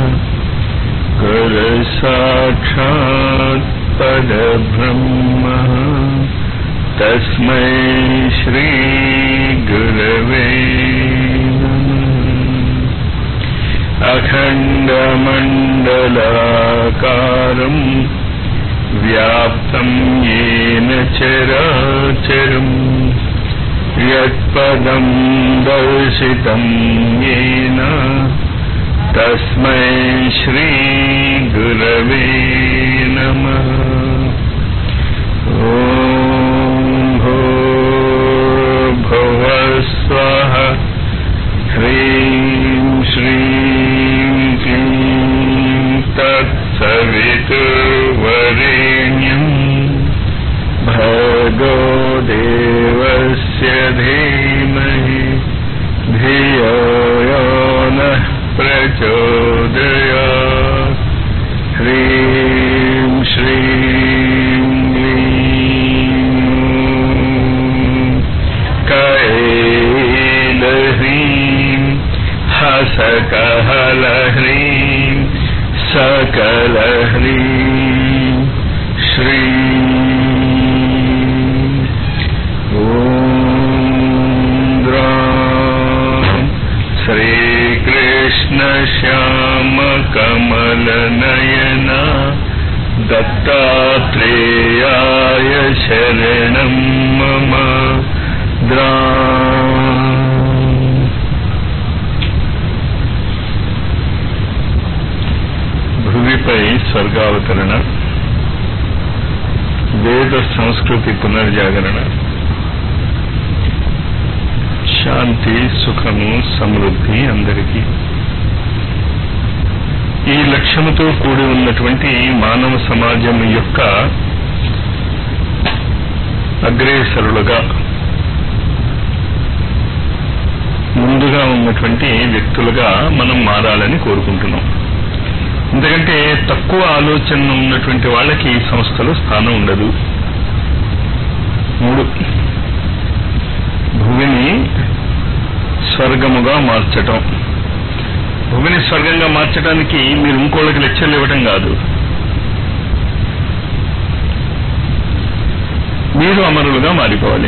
गुरुसाक्षात् परब्रह्म तस्मै श्रीगुरवे नमः अखण्डमण्डलाकारम् व्याप्तं येन चराचरम् यत्पदं दर्शितं येन तस्मै श्रीगुरवे नमः ॐ भूर्भुवस्वः ह्रीं श्रीं क्लीं तत्सवितुर्वरेण्यम् भर्गो देवस्य धीमहि धियो यो नः प्रचोदयात् ह्रीं श्रीं क्लीं कैलह्रीं हसकहलह्रीं सकलह्रीं श्रीं ॐ द्रां श्रीकृष्णश्यामकमलनयना दत्तात्रेयाय शरणं मम द्रा భూమిపై స్వర్గావతరణ వేద సంస్కృతి పునర్జాగరణ శాంతి సుఖము సమృద్ధి అందరికీ ఈ లక్ష్యముతో కూడి ఉన్నటువంటి మానవ సమాజం యొక్క అగ్రేసరులుగా ముందుగా ఉన్నటువంటి వ్యక్తులుగా మనం మారాలని కోరుకుంటున్నాం ఎందుకంటే తక్కువ ఆలోచన ఉన్నటువంటి వాళ్ళకి ఈ సంస్థలో స్థానం ఉండదు మూడు భూమిని స్వర్గముగా మార్చటం భూమిని స్వర్గంగా మార్చడానికి మీరు ఇంకోళ్ళకి లెక్చర్లు ఇవ్వటం కాదు మీరు అమరులుగా మారిపోవాలి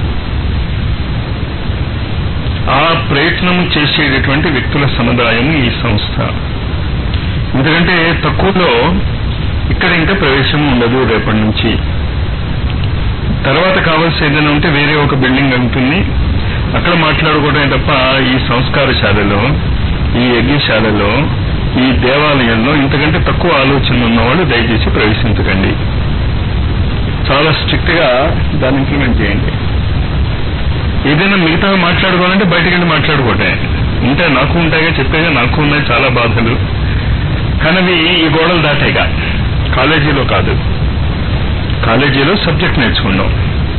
ఆ ప్రయత్నం చేసేటటువంటి వ్యక్తుల సముదాయం ఈ సంస్థ ఎందుకంటే తక్కువలో ఇక్కడ ఇంకా ప్రవేశం ఉండదు రేపటి నుంచి తర్వాత కావాల్సి ఏదైనా ఉంటే వేరే ఒక బిల్డింగ్ ఉంటుంది అక్కడ మాట్లాడుకోవడమే తప్ప ఈ సంస్కారశాలలో ఈ యజ్ఞశాలలో ఈ దేవాలయంలో ఇంతకంటే తక్కువ ఆలోచన ఉన్నవాళ్ళు దయచేసి ప్రవేశించకండి చాలా స్ట్రిక్ట్ గా దాన్ని ఇంప్లిమెంట్ చేయండి ఏదైనా మిగతా మాట్లాడుకోవాలంటే బయటకు వెళ్ళి మాట్లాడుకోవటం ఉంటే నాకు ఉంటాయిగా చెప్పేగా నాకు ఉన్నాయి చాలా బాధలు కానీ అవి ఈ గోడలు దాటాయిగా కాలేజీలో కాదు కాలేజీలో సబ్జెక్ట్ నేర్చుకున్నాం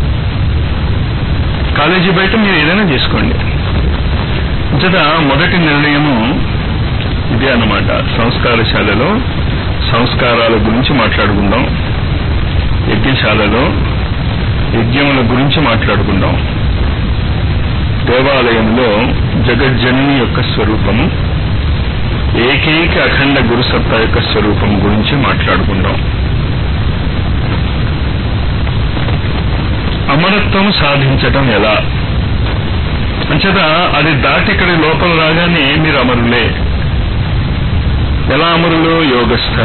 కాలేజీ బయట మీరు ఏదైనా చేసుకోండి అంతటా మొదటి నిర్ణయము ఇదే అన్నమాట సంస్కారశాలలో సంస్కారాల గురించి మాట్లాడుకుందాం యజ్ఞశాలలో యజ్ఞముల గురించి మాట్లాడుకుందాం దేవాలయంలో జగజ్జనని యొక్క స్వరూపము ఏకైక అఖండ గురుసత్తా యొక్క స్వరూపం గురించి మాట్లాడుకుందాం అమరత్వం సాధించటం ఎలా అంచేత అది దాటి ఇక్కడి లోపల రాగానే మీరు అమరులే ఎలా అమరులు యోగస్థ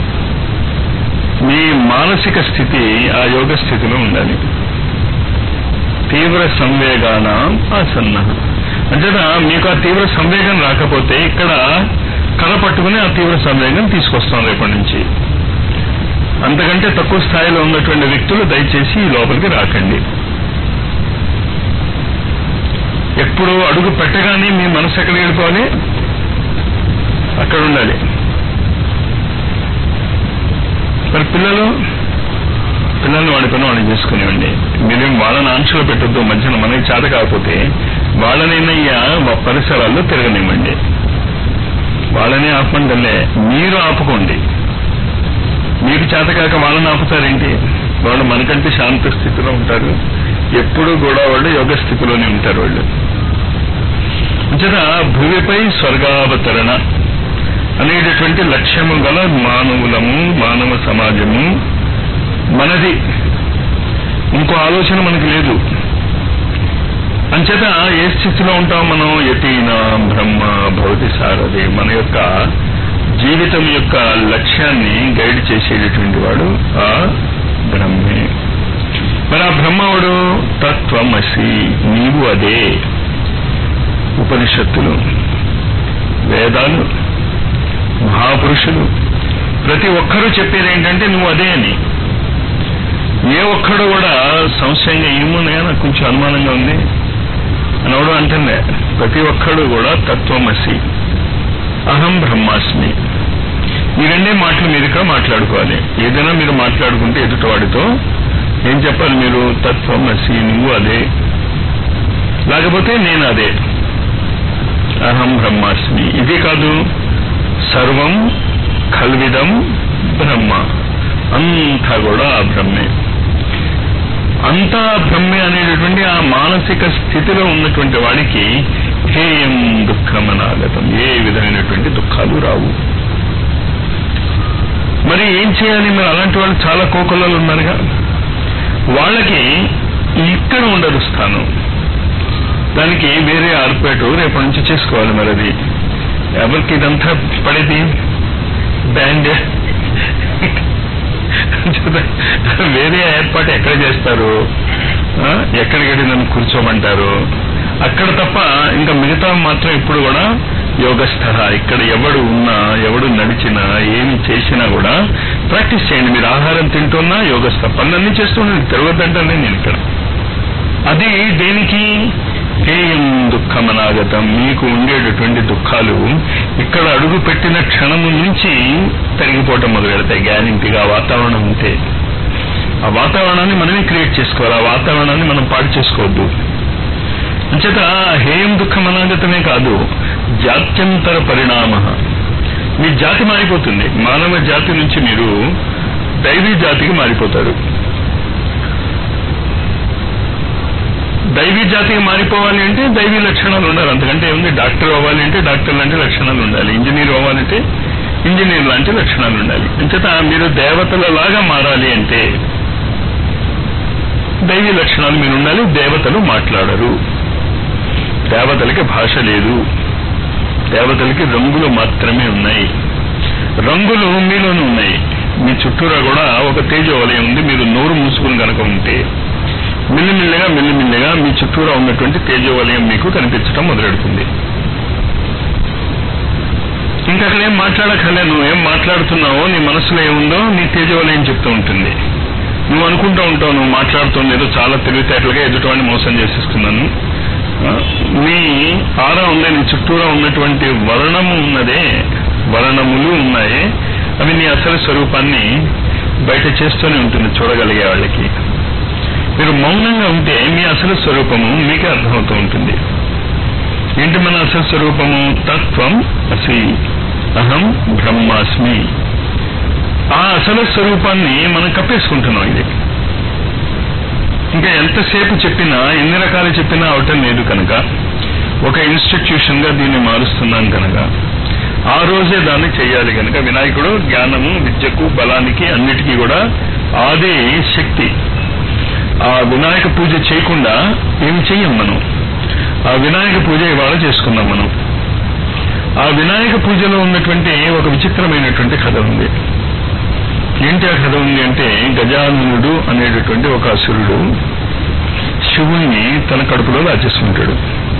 మీ మానసిక స్థితి ఆ యోగ స్థితిలో ఉండాలి తీవ్ర సంవేగాన ఆసన్న అంచేత మీకు ఆ తీవ్ర సంవేగం రాకపోతే ఇక్కడ కళ పట్టుకుని ఆ తీవ్ర సంవేగం తీసుకొస్తాం రేపటి నుంచి అంతకంటే తక్కువ స్థాయిలో ఉన్నటువంటి వ్యక్తులు దయచేసి ఈ లోపలికి రాకండి ఎప్పుడు అడుగు పెట్టగానే మీ మనసు ఎక్కడికి వెళ్ళిపోవాలి అక్కడ ఉండాలి మరి పిల్లలు పిల్లల్ని వాడి పని వాడిని చేసుకునివ్వండి మీరేం వాళ్ళని ఆంక్షలో పెట్టొద్దు మధ్యన మనకి చేత కాకపోతే వాళ్ళనైనా పరిసరాల్లో తిరగనివ్వండి వాళ్ళనే ఆపమంటలే మీరు ఆపుకోండి మీకు చేతకాక వాళ్ళని ఆపుతారేంటి వాళ్ళు మనకంటే శాంత స్థితిలో ఉంటారు ఎప్పుడూ కూడా వాళ్ళు యోగ స్థితిలోనే ఉంటారు వాళ్ళు అంచేత భూమిపై స్వర్గావతరణ అనేటటువంటి లక్ష్యము గల మానవులము మానవ సమాజము మనది ఇంకో ఆలోచన మనకి లేదు అంచేత ఏ స్థితిలో ఉంటాం మనం యతీన బ్రహ్మ భవతి సారథి మన యొక్క జీవితం యొక్క లక్ష్యాన్ని గైడ్ చేసేటటువంటి వాడు ఆ బ్రహ్మే మరి ఆ బ్రహ్మవుడు తత్వమసి నీవు అదే ఉపనిషత్తులు వేదాలు మహాపురుషులు ప్రతి ఒక్కరూ చెప్పేది ఏంటంటే నువ్వు అదే అని ఏ ఒక్కడు కూడా సంశయంగా ఏమున్నాయో నాకు కొంచెం అనుమానంగా ఉంది అని ఎవడు అంటుందే ప్రతి ఒక్కడు కూడా తత్వమసి అహం బ్రహ్మాస్మి ఈ రెండే మాటలు మీరు ఇక్కడ మాట్లాడుకోవాలి ఏదైనా మీరు మాట్లాడుకుంటే ఎదుటివాడితో ఏం చెప్పాలి మీరు తత్వమసి నువ్వు అదే లేకపోతే నేను అదే అహం బ్రహ్మాస్మి ఇది కాదు సర్వం కల్విదం బ్రహ్మ అంతా కూడా ఆ బ్రహ్మే అంతా బ్రహ్మే అనేటటువంటి ఆ మానసిక స్థితిలో ఉన్నటువంటి వాడికి హేయం దుఃఖమనాగతం ఏ విధమైనటువంటి దుఃఖాలు రావు మరి ఏం చేయాలి మరి అలాంటి వాళ్ళు చాలా కోకొల్లలు ఉన్నారుగా వాళ్ళకి ఇక్కడ ఉండదు స్థానం దానికి వేరే ఆర్పేటు రేపటి నుంచి చేసుకోవాలి మరి అది ఎవరికి ఇదంతా పడేది బ్యాండ్ వేరే ఏర్పాటు ఎక్కడ చేస్తారు ఆ, ఎక్కడికెళ్ళి నన్ను కూర్చోమంటారు అక్కడ తప్ప ఇంకా మిగతా మాత్రం ఇప్పుడు కూడా యోగస్థ ఇక్కడ ఎవడు ఉన్నా ఎవడు నడిచినా ఏమి చేసినా కూడా ప్రాక్టీస్ చేయండి మీరు ఆహారం తింటున్నా యోగస్థ పనులన్నీ చేస్తుండండి తిరగద్దంటానే నేను ఇక్కడ అది దేనికి హేయం దుఃఖమనాగతం మీకు ఉండేటటువంటి దుఃఖాలు ఇక్కడ అడుగు పెట్టిన క్షణము నుంచి తరిగిపోవటం మొదలు పెడతాయి గ్యారంటీగా వాతావరణం ఉంటే ఆ వాతావరణాన్ని మనమే క్రియేట్ చేసుకోవాలి ఆ వాతావరణాన్ని మనం పాడు చేసుకోవద్దు అంచేత హేయం దుఃఖం అనాగతమే కాదు జాత్యంతర పరిణామ మీ జాతి మారిపోతుంది మానవ జాతి నుంచి మీరు దైవీ జాతికి మారిపోతారు దైవీ జాతికి మారిపోవాలి అంటే దైవీ లక్షణాలు ఉండాలి అంతకంటే ఏముంది డాక్టర్ అవ్వాలి అంటే డాక్టర్ లాంటి లక్షణాలు ఉండాలి ఇంజనీర్ అవ్వాలంటే ఇంజనీర్ లాంటి లక్షణాలు ఉండాలి అంచేత మీరు దేవతల లాగా మారాలి అంటే దైవీ లక్షణాలు మీరు ఉండాలి దేవతలు మాట్లాడరు దేవతలకి భాష లేదు దేవతలకి రంగులు మాత్రమే ఉన్నాయి రంగులు మీలోనూ ఉన్నాయి మీ చుట్టూరా కూడా ఒక తేజోవలయం ఉంది మీరు నోరు మూసుకుని కనుక ఉంటే మిల్లిమిల్లిగా మిల్లిమిల్లిగా మీ చుట్టూరా ఉన్నటువంటి తేజోవలయం మీకు కనిపించడం మొదలెడుతుంది ఇంకా అక్కడ ఏం మాట్లాడక్కర్లే నువ్వు ఏం మాట్లాడుతున్నావో నీ మనసులో ఏముందో నీ తేజోవలయం చెప్తూ ఉంటుంది నువ్వు అనుకుంటూ ఉంటావు నువ్వు మాట్లాడుతుంది ఏదో చాలా తెలివితేటలుగా ఎదుటివాడిని మోసం చేసేస్తున్నాను ఆ, నీ ఆరా ఉందే నీ చుట్టూరా ఉన్నటువంటి వర్ణము ఉన్నదే వర్ణములు ఉన్నాయే అవి నీ అసలు స్వరూపాన్ని బయట చేస్తూనే ఉంటుంది చూడగలిగే వాళ్ళకి మీరు మౌనంగా ఉంటే మీ అసలు స్వరూపము మీకే అర్థమవుతూ ఉంటుంది ఏంటి మన అసలు స్వరూపము తత్వం అసి అహం బ్రహ్మాస్మి ఆ అసలు స్వరూపాన్ని మనం కప్పేసుకుంటున్నాం ఇది ఇంకా ఎంతసేపు చెప్పినా ఎన్ని రకాలు చెప్పినా అవటం లేదు కనుక ఒక ఇన్స్టిట్యూషన్ గా దీన్ని మారుస్తున్నాం కనుక ఆ రోజే దాన్ని చేయాలి కనుక వినాయకుడు జ్ఞానము విద్యకు బలానికి అన్నిటికీ కూడా ఆది శక్తి ఆ వినాయక పూజ చేయకుండా ఏమి చెయ్యం మనం ఆ వినాయక పూజ ఇవాళ చేసుకున్నాం మనం ఆ వినాయక పూజలో ఉన్నటువంటి ఒక విచిత్రమైనటువంటి కథ ఉంది ఏంటి ఆ కథ ఉంది అంటే గజాననుడు అనేటటువంటి ఒక అసురుడు శివుణ్ణి తన కడుపులో దాచేసుకుంటాడు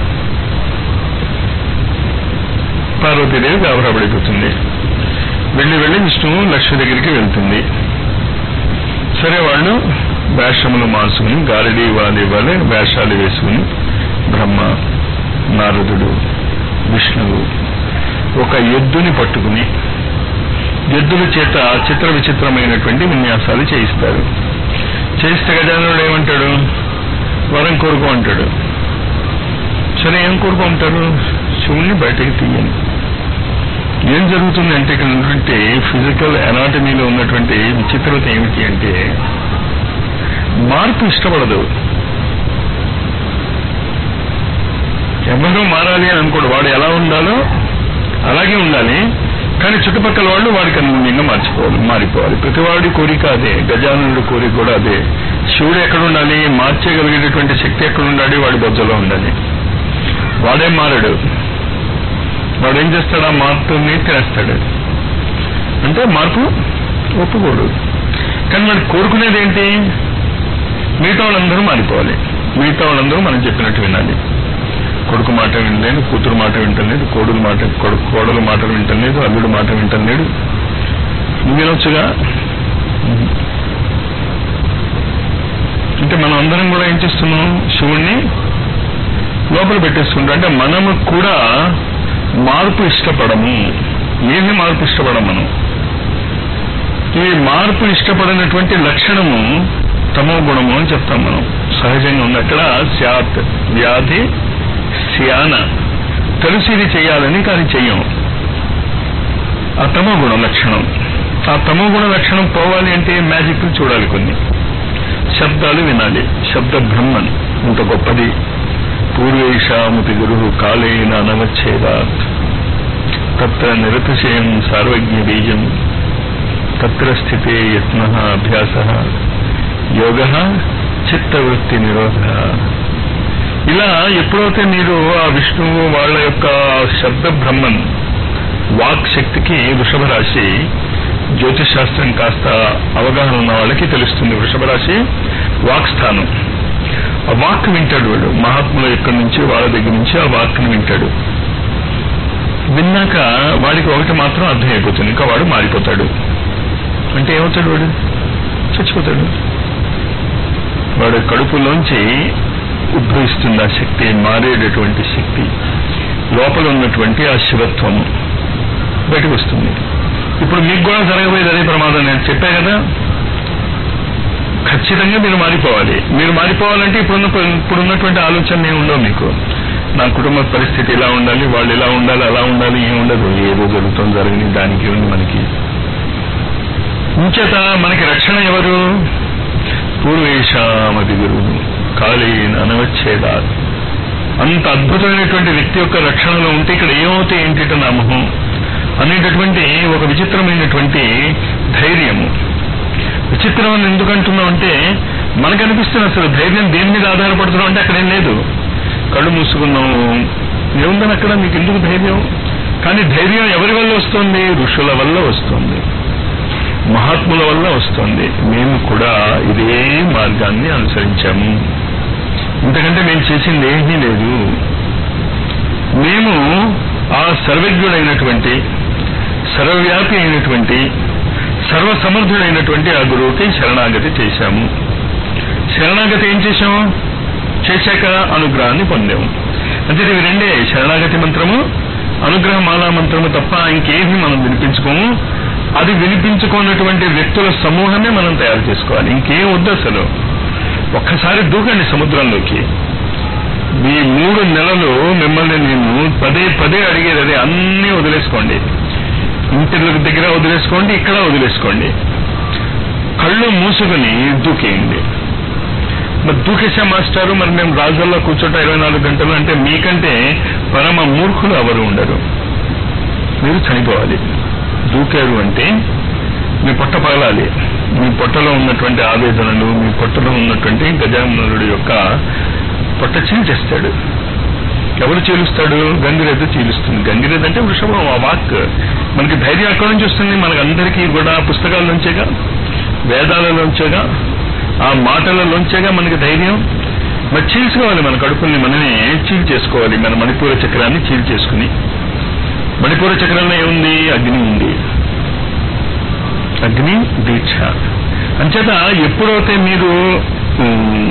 పార్వతీదేవి గాబరాపడిపోతుంది వెళ్ళి వెళ్ళి విష్ణువు లక్ష్మి దగ్గరికి వెళ్తుంది సరే వాళ్ళు వేషములు మార్చుకుని గాలిడి ఇవ్వాలి ఇవ్వాలి వేషాలు వేసుకుని బ్రహ్మ నారదుడు విష్ణువు ఒక ఎద్దుని పట్టుకుని ఎద్దుల చేత చిత్ర విచిత్రమైనటువంటి విన్యాసాలు చేయిస్తారు చేయిస్తే గజానుడు ఏమంటాడు వరం కోరుకో అంటాడు సరే ఏం కోరుకుంటారు శివుణ్ణి బయటకు తీయండి ఏం జరుగుతుంది అంటే ఇక్కడ ఉన్నటువంటి ఫిజికల్ ఎనాటమీలో ఉన్నటువంటి విచిత్రత ఏమిటి అంటే మార్పు ఇష్టపడదు ఎవరో మారాలి అని అనుకోడు వాడు ఎలా ఉండాలో అలాగే ఉండాలి కానీ చుట్టుపక్కల వాళ్ళు వాడికి అనుగుణ్యంగా మార్చిపోవాలి మారిపోవాలి ప్రతివాడి కోరిక అదే గజానుడి కోరిక కూడా అదే శివుడు ఎక్కడ ఉండాలి మార్చగలిగేటటువంటి శక్తి ఎక్కడ ఉండాలి వాడి బొజ్జలో ఉండాలి వాడే మారడు వాడు ఏం చేస్తాడు ఆ మార్పుని తినేస్తాడు అంటే మార్పు ఒప్పుకోడు కానీ వాడు కోరుకునేది ఏంటి మిగతా వాళ్ళందరూ మారిపోవాలి మిగతా వాళ్ళందరూ మనం చెప్పినట్టు వినాలి కొడుకు మాట వినలేదు కూతురు మాట వింటలేదు కోడులు మాట కొడుకు కోడలు మాట వింటలేదు అల్లుడు మాట వింటలేడు నువ్వు వినొచ్చుగా అంటే మనం అందరం కూడా ఏం చేస్తున్నాం శివుణ్ణి లోపల పెట్టేసుకుంటాం అంటే మనము కూడా మార్పు ఇష్టపడము ఏమి మార్పు ఇష్టపడం మనం ఈ మార్పు ఇష్టపడినటువంటి లక్షణము తమో గుణము అని చెప్తాం మనం సహజంగా ఉంది అక్కడ శాత్ వ్యాధి శ్యాన తెలిసి ఇది చేయాలని కానీ చెయ్యం ఆ తమో గుణ లక్షణం ఆ తమో గుణ లక్షణం పోవాలి అంటే మ్యాజిక్ చూడాలి కొన్ని శబ్దాలు వినాలి శబ్ద బ్రహ్మన్ ఇంత గొప్పది పూర్వేషాముతి గురు కాలేన అనవచ్ఛేదాత్ తత్ర నిరతిశయం సార్వజ్ఞ బీజం తత్ర స్థితే యత్న అభ్యాస యోగ చిత్తవృత్తి నిరోధ ఇలా ఎప్పుడైతే మీరు ఆ విష్ణువు వాళ్ళ యొక్క శబ్ద బ్రహ్మన్ వాక్ శక్తికి వృషభ రాశి జ్యోతిష్ శాస్త్రం కాస్త అవగాహన ఉన్న వాళ్ళకి తెలుస్తుంది వృషభ రాశి వాక్ స్థానం ఆ వాక్ వింటాడు వాడు మహాత్ముల యొక్క నుంచి వాళ్ళ దగ్గర నుంచి ఆ వాక్ని వింటాడు విన్నాక వాడికి ఒకటి మాత్రం అర్థం అయిపోతుంది ఇంకా వాడు మారిపోతాడు అంటే ఏమవుతాడు వాడు చచ్చిపోతాడు వాడు కడుపులోంచి ఉద్భవిస్తుంది ఆ శక్తి మారేటటువంటి శక్తి లోపల ఉన్నటువంటి ఆ శివత్వము బయటకు వస్తుంది ఇప్పుడు మీకు కూడా జరగబోయేది అదే ప్రమాదం నేను చెప్పా కదా ఖచ్చితంగా మీరు మారిపోవాలి మీరు మారిపోవాలంటే ఇప్పుడున్న ఇప్పుడున్నటువంటి ఆలోచన ఏమి ఉండవు మీకు నా కుటుంబ పరిస్థితి ఇలా ఉండాలి వాళ్ళు ఇలా ఉండాలి అలా ఉండాలి ఏం ఉండదు ఏదో జరుగుతుంది జరగని దానికి ఉంది మనకి ఇంచేత మనకి రక్షణ ఎవరు పూర్వేషామది గురువు కాళీన అనవచ్చేదా అంత అద్భుతమైనటువంటి వ్యక్తి యొక్క రక్షణలో ఉంటే ఇక్కడ ఏమవుతాయి ఏంటిట నామహం అనేటటువంటి ఒక విచిత్రమైనటువంటి ధైర్యము విచిత్రం అని ఎందుకు అంటున్నాం అంటే మనకు అనిపిస్తుంది అసలు ధైర్యం దేని మీద ఆధారపడుతున్నాం అంటే అక్కడేం లేదు కళ్ళు మూసుకున్నాం ఏముందని అక్కడ మీకు ఎందుకు ధైర్యం కానీ ధైర్యం ఎవరి వల్ల వస్తుంది ఋషుల వల్ల వస్తుంది మహాత్ముల వల్ల వస్తుంది మేము కూడా ఇదే మార్గాన్ని అనుసరించాము ఇంతకంటే మేము చేసింది ఏమీ లేదు మేము ఆ సర్వజ్ఞుడైనటువంటి సర్వవ్యాపి అయినటువంటి సర్వసమర్థుడైనటువంటి ఆ గురువుకి శరణాగతి చేశాము శరణాగతి ఏం చేశాము చేశాక అనుగ్రహాన్ని పొందాము అంటే ఇవి రెండే శరణాగతి మంత్రము అనుగ్రహ మాలా మంత్రము తప్ప ఇంకేమీ మనం వినిపించుకోము అది వినిపించుకున్నటువంటి వ్యక్తుల సమూహమే మనం తయారు చేసుకోవాలి ఇంకేం వద్దు అసలు ఒక్కసారి దూకండి సముద్రంలోకి ఈ మూడు నెలలు మిమ్మల్ని నేను పదే పదే అడిగేది అదే అన్నీ వదిలేసుకోండి ఇంటి దగ్గర వదిలేసుకోండి ఇక్కడ వదిలేసుకోండి కళ్ళు మూసుకుని దూకేయండి మరి దూకేసా మాస్టారు మరి మేము రాజుల్లో కూర్చోటం ఇరవై నాలుగు గంటలు అంటే మీకంటే పరమ మూర్ఖులు ఎవరు ఉండరు మీరు చనిపోవాలి దూకారు అంటే మీ పొట్ట పగలాలి మీ పొట్టలో ఉన్నటువంటి ఆవేదనలు మీ పొట్టలో ఉన్నటువంటి గజామునుడు యొక్క పొట్ట చీల్చేస్తాడు ఎవరు చీలుస్తాడు గంగిరెద్దు చీలుస్తుంది గంగిరెద్దు అంటే వృషభం ఆ వాక్ మనకి ధైర్యం ఎక్కడి నుంచి వస్తుంది మనకి అందరికీ కూడా పుస్తకాల నుంచేగా వేదాలలోంచేగా ఆ మాటలలోంచేగా మనకి ధైర్యం మరి చీల్చుకోవాలి మన కడుపుల్ని మనమే చీల్ చేసుకోవాలి మన మణిపూర చక్రాన్ని చీల్ చేసుకుని మణిపూర చక్రంలో ఏముంది అగ్ని ఉంది అగ్ని దీక్ష అంచేత ఎప్పుడైతే మీరు ఉమ్,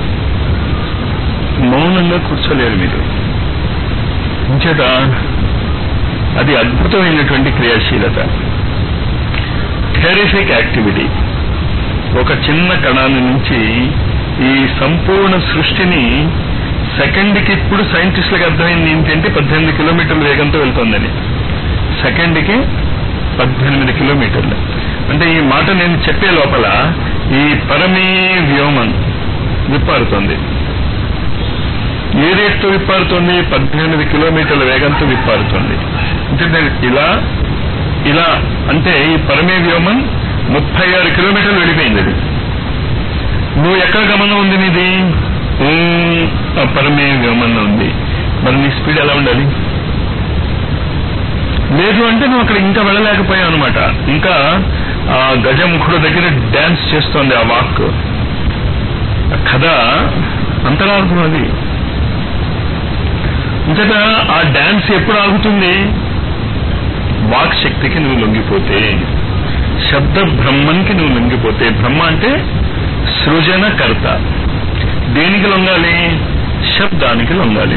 మౌనంగా కూర్చోలేరు మీరు అంచేత అది అద్భుతమైనటువంటి క్రియాశీలత టెరిఫిక్ యాక్టివిటీ ఒక చిన్న కణాన్ని నుంచి ఈ సంపూర్ణ సృష్టిని సెకండ్కి ఇప్పుడు సైంటిస్టులకు అర్థమైంది ఏంటంటే పద్దెనిమిది కిలోమీటర్ల వేగంతో వెళ్తోందని సెకండ్కి పద్దెనిమిది కిలోమీటర్లు అంటే ఈ మాట నేను చెప్పే లోపల ఈ పరమే వ్యోమన్ విప్పారుతోంది ఏ రేట్తో విప్పారుతోంది పద్దెనిమిది కిలోమీటర్ల వేగంతో విప్పారుతోంది అంటే నేను ఇలా ఇలా అంటే ఈ పరమే వ్యోమం ముప్పై ఆరు కిలోమీటర్లు వెళ్ళిపోయింది అది నువ్వు ఎక్కడ గమనం ఉంది నీది ఓం ఆ పరమే వ్యోమంలో ఉంది మరి నీ స్పీడ్ ఎలా ఉండాలి లేదు అంటే నువ్వు అక్కడ ఇంకా వెళ్ళలేకపోయావు అనమాట ఇంకా ఆ గజముఖుడు దగ్గర డాన్స్ చేస్తోంది ఆ వాక్ ఆ కథ అంతరార్థం అది ఇంతట ఆ డాన్స్ ఎప్పుడు ఆగుతుంది వాక్ శక్తికి నువ్వు లొంగిపోతే శబ్ద బ్రహ్మన్కి నువ్వు లొంగిపోతే బ్రహ్మ అంటే సృజనకర్త దేనికి లొంగాలి శబ్దానికి లొంగాలి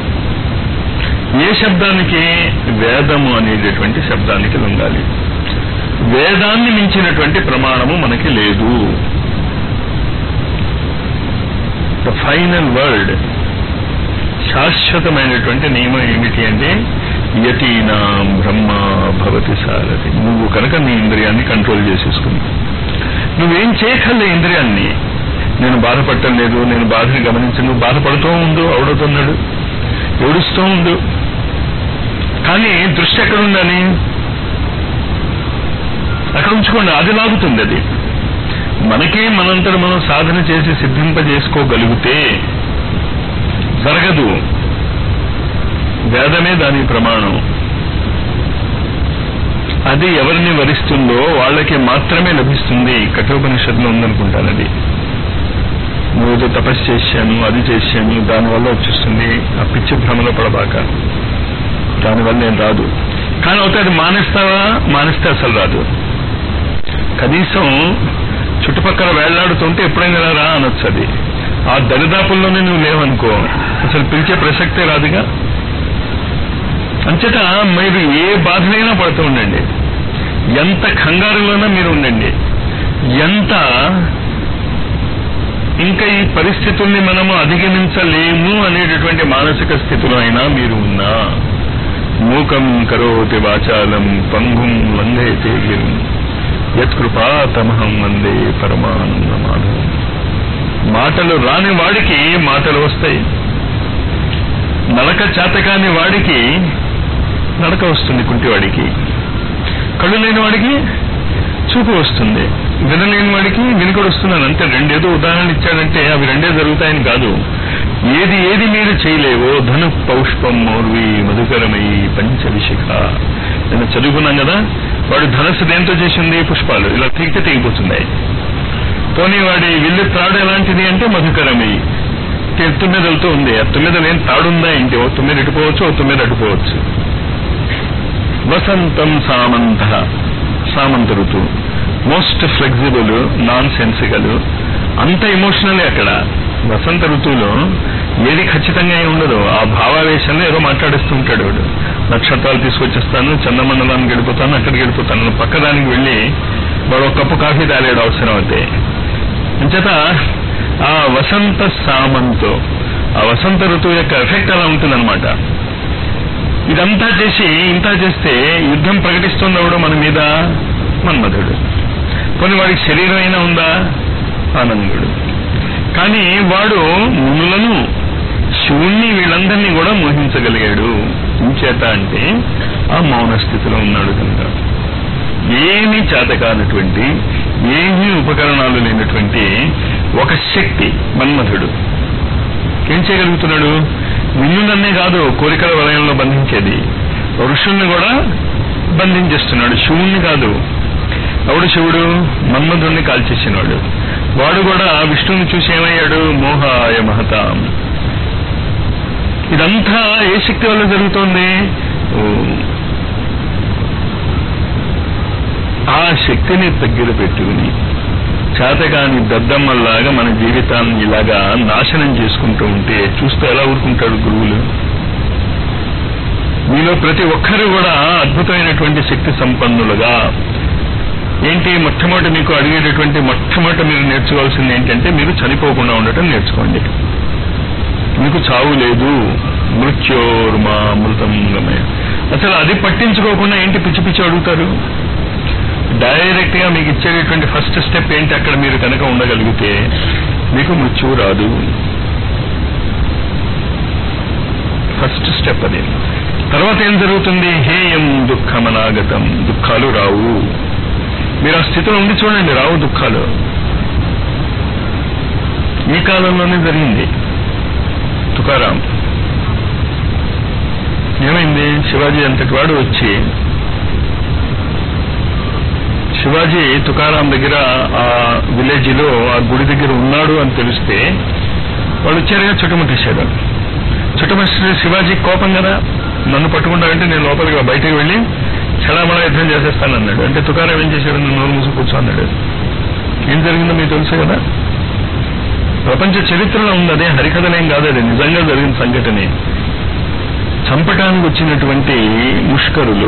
ఏ శబ్దానికి వేదము అనేటటువంటి శబ్దానికి లొంగాలి వేదాన్ని మించినటువంటి ప్రమాణము మనకి లేదు ద ఫైనల్ వర్డ్ శాశ్వతమైనటువంటి నియమం ఏమిటి అంటే యతీనాం బ్రహ్మ భవతి సారథి నువ్వు కనుక నీ ఇంద్రియాన్ని కంట్రోల్ చేసేసుకుని నువ్వేం చేయకల్లే ఇంద్రియాన్ని నేను బాధపడటం లేదు నేను బాధని గమనించను నువ్వు బాధపడుతూ ఉండు అవుడుతున్నాడు ఏడుస్తూ ఉండు కానీ దృష్టి ఎక్కడ ఉండాలి అక్కడ ఉంచుకోండి అది లాగుతుంది అది మనకే మనంతట మనం సాధన చేసి సిద్ధింపజేసుకోగలిగితే జరగదు వేదమే దాని ప్రమాణం అది ఎవరిని వరిస్తుందో వాళ్ళకి మాత్రమే లభిస్తుంది కఠోపనిషత్తులో ఉందనుకుంటానది నువ్వు ఏదో తపస్సు చేశాను అది చేశాను దానివల్ల వచ్చేస్తుంది ఆ పిచ్చి భ్రమలో పడబాక దానివల్ల ఏం రాదు కానీ అవుతే అది మానేస్తావా మానేస్తే అసలు రాదు కనీసం చుట్టుపక్కల వేళ్లాడుతుంటే ఎప్పుడైనా రా అనొచ్చు అది ఆ దరిదాపుల్లోనే నువ్వు లేవనుకో అసలు పిలిచే ప్రసక్తే రాదుగా అంచేత మీరు ఏ బాధనైనా పడుతూ ఉండండి ఎంత కంగారులోనా మీరు ఉండండి ఎంత ఇంకా ఈ పరిస్థితుల్ని మనము అధిగమించలేము అనేటటువంటి మానసిక స్థితిలో అయినా మీరు ఉన్నా మూకం కరోతి వాచాలం పంగుం వందేతే గిరిం యత్కృపా తమహం వందే పరమానంద మాధవం మాటలు రాని వాడికి మాటలు వస్తాయి నలక చేతకాని వాడికి నడక వస్తుంది కుంటివాడికి కళ్ళు లేని వాడికి చూపు వస్తుంది వినలేని వాడికి వినుకడు వస్తున్నాను అంతే రెండేదో ఉదాహరణ ఇచ్చాడంటే అవి రెండే జరుగుతాయని కాదు ఏది ఏది మీరు చేయలేవో ధను పౌష్పం మౌర్వి మధుకరమై పంచవిశిఖ నేను చదువుకున్నాం కదా వాడు ధనస్సు దేంతో చేసింది పుష్పాలు ఇలా తీగితే తెగిపోతున్నాయి పోనీ వాడి విల్లు త్రాడు ఎలాంటిది అంటే మధుకరమై తుమ్మెదలతో ఉంది ఆ తుమ్మెదలు ఏం తాడుందా ఏంటి ఓ తుమ్మెద ఇటుపోవచ్చు ఓ తుమ్మెద అటుపోవచ్చు వసంతం సామంత సామంత ఋతువు మోస్ట్ ఫ్లెక్సిబుల్ నాన్ సెన్సికల్ అంత ఎమోషనల్ అక్కడ వసంత ఋతువులో ఏది ఖచ్చితంగా ఏమి ఉండదు ఆ భావావేశంలో ఏదో మాట్లాడిస్తూ ఉంటాడు వాడు నక్షత్రాలు తీసుకొచ్చేస్తాను చంద్రమండలానికి వెళ్ళిపోతాను అక్కడికి వెళ్ళిపోతాను పక్కదానికి వెళ్ళి వాడు ఒక కప్పు కాఫీ తాలేడు అవసరం అయితే అంచేత ఆ వసంత సామంతో ఆ వసంత ఋతువు యొక్క ఎఫెక్ట్ అలా ఉంటుందన్నమాట ఇదంతా చేసి ఇంత చేస్తే యుద్ధం ప్రకటిస్తున్నవాడు మన మీద మన్మధుడు కొన్ని వాడికి శరీరం అయినా ఉందా ఆనందుడు కానీ వాడు మునులను శివుణ్ణి వీళ్ళందరినీ కూడా మోహించగలిగాడు ఇంచేత అంటే ఆ మౌన స్థితిలో ఉన్నాడు కనుక ఏమీ చేత కానటువంటి ఏమీ ఉపకరణాలు లేనటువంటి ఒక శక్తి మన్మధుడు ఏం చేయగలుగుతున్నాడు నిన్నునన్నే కాదు కోరికల వలయంలో బంధించేది ఋషుల్ని కూడా బంధించేస్తున్నాడు శివుణ్ణి కాదు ఎవడు శివుడు మన్మధుడిని కాల్చేసినవాడు వాడు కూడా విష్ణువుని చూసి ఏమయ్యాడు మోహాయ మహతాం ఇదంతా ఏ శక్తి వల్ల జరుగుతోంది ఓ. ఆ శక్తిని దగ్గర పెట్టుకుని చేతకాని దద్దమ్మల్లాగా మన జీవితాన్ని ఇలాగా నాశనం చేసుకుంటూ ఉంటే చూస్తూ ఎలా ఊరుకుంటాడు గురువులు మీలో ప్రతి ఒక్కరు కూడా అద్భుతమైనటువంటి శక్తి సంపన్నులుగా ఏంటి మొట్టమొదటి మీకు అడిగేటటువంటి మొట్టమొదటి మీరు నేర్చుకోవాల్సింది ఏంటంటే మీరు చనిపోకుండా ఉండటం నేర్చుకోండి మీకు చావు లేదు మృత్యోర్మా మృతం గమయ అసలు అది పట్టించుకోకుండా ఏంటి పిచ్చి పిచ్చి అడుగుతారు డైరెక్ట్ గా మీకు ఇచ్చేటటువంటి ఫస్ట్ స్టెప్ ఏంటి అక్కడ మీరు కనుక ఉండగలిగితే మీకు మృత్యువు రాదు ఫస్ట్ స్టెప్ అది తర్వాత ఏం జరుగుతుంది హేయం దుఃఖమనాగతం దుఃఖాలు రావు మీరు ఆ స్థితిలో ఉండి చూడండి రావు దుఃఖాలు ఈ కాలంలోనే జరిగింది తుకారాం ఏమైంది శివాజీ అంతటి వాడు వచ్చి శివాజీ తుకారాం దగ్గర ఆ విలేజ్ లో ఆ గుడి దగ్గర ఉన్నాడు అని తెలిస్తే వాళ్ళు వచ్చారుగా చుట్టుముట్టేశారు చుట్టుముట్టిస్తే శివాజీ కోపం కదా నన్ను పట్టుకుంటానంటే నేను లోపలికి బయటకు వెళ్ళి చడామడా యుద్ధం చేసేస్తానన్నాడు అంటే తుకారాం ఏం చేశాడు నన్ను నోరు మూసి కూర్చో అన్నాడు ఏం జరిగిందో మీకు తెలుసు కదా ప్రపంచ చరిత్రలో ఉంది అదే హరికథలేం కాదు అది నిజంగా జరిగిన సంఘటనే చంపటానికి వచ్చినటువంటి ముష్కరులు